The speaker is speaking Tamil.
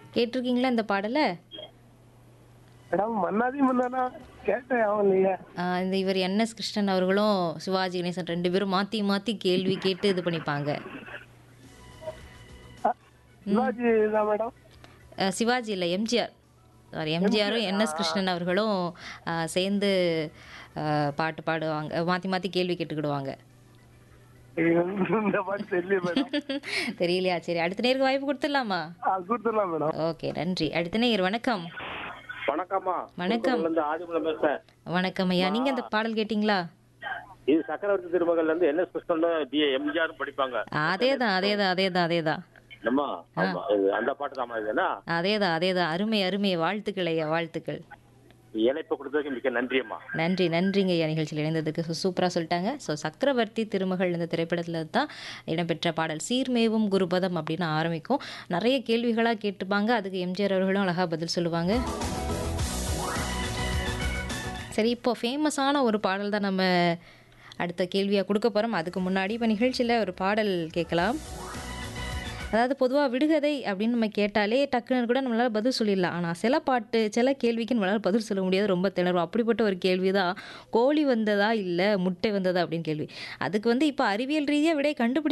கேட்டிருக்கீங்களா இந்த பாடலை மேடம் மன்னாதி முன்னா கேட்டேன் அவன் இல்லையா ஆஹ் இந்த இவர் என்எஸ் கிருஷ்ணன் அவர்களும் சிவாஜி கணேசன் ரெண்டு பேரும் மாற்றி மாற்றி கேள்வி கேட்டு இது பண்ணிப்பாங்க சிவாஜி தான் மேடம் அஹ் சிவாஜி இல்லை எம்ஜிஆர் சாரி எம்ஜிஆரும் என்எஸ் கிருஷ்ணன் அவர்களும் அஹ், சேர்ந்து அஹ், பாட்டு பாடுவாங்க மாற்றி மாற்றி கேள்வி கேட்டுக்கிடுவாங்க இந்த மாதிரி தெரியல மேடம் தெரியலையா சரி அடுத்த நேருக்கு வாய்ப்பு கொடுத்துடலாமா ஆ கொடுத்துடலாம் மேடம் ஓகே நன்றி அடுத்த நேர் வணக்கம் வணக்கம்மா வணக்கம். இருந்து ஆதிமலம் பேசுறேன் வணக்கம் ஐயா நீங்கள் இந்த பாடல் கேட்டிங்களா இது சக்கரவர்த்தி திருமகள்ல இருந்து என்எஸ் கிருஷ்ணன் பி எம்ஜிஆர் படிப்பாங்க அதே தான் அதே தான் அதே தான் அதே தான் நம்ம ஆமா இது அந்த பாட்டு தான் இதுனா அதே தான் அதே தான் அருமை அருமை வாழ்த்துக்கள் ஐயா வாழ்த்துக்கள் இணைப்பு கொடுத்ததுக்கு மிக்க நன்றி அம்மா நன்றி நன்றிங்க ஐயா நிகழ்ச்சியில் இணைந்ததுக்கு சூப்பராக சொல்லிட்டாங்க ஸோ சக்கரவர்த்தி திருமகள் இந்த திரைப்படத்தில் தான் இடம்பெற்ற பாடல் சீர்மேவும் குருபதம் அப்படின்னு ஆரம்பிக்கும் நிறைய கேள்விகளாக கேட்டுப்பாங்க அதுக்கு எம்ஜிஆர் அவர்களும் அழகாக பதில் சொல்லுவாங்க சரி இப்போ ஃபேமஸான ஒரு பாடல் தான் நம்ம அடுத்த கேள்வியாக கொடுக்க போகிறோம் அதுக்கு முன்னாடி இப்போ நிகழ்ச்சியில் ஒரு பாடல் கேட்கலாம் அதாவது பொதுவாக விடுகதை அப்படின்னு நம்ம கேட்டாலே டக்குன்னு கூட நம்மளால் பதில் சொல்லிடலாம் ஆனால் சில பாட்டு சில கேள்விக்கு நம்மளால் பதில் சொல்ல முடியாது ரொம்ப திணறும் அப்படிப்பட்ட ஒரு கேள்வி தான் கோழி வந்ததா இல்லை முட்டை வந்ததா அப்படின்னு கேள்வி அதுக்கு வந்து இப்போ அறிவியல் ரீதியாக விடை கண்டுபிடி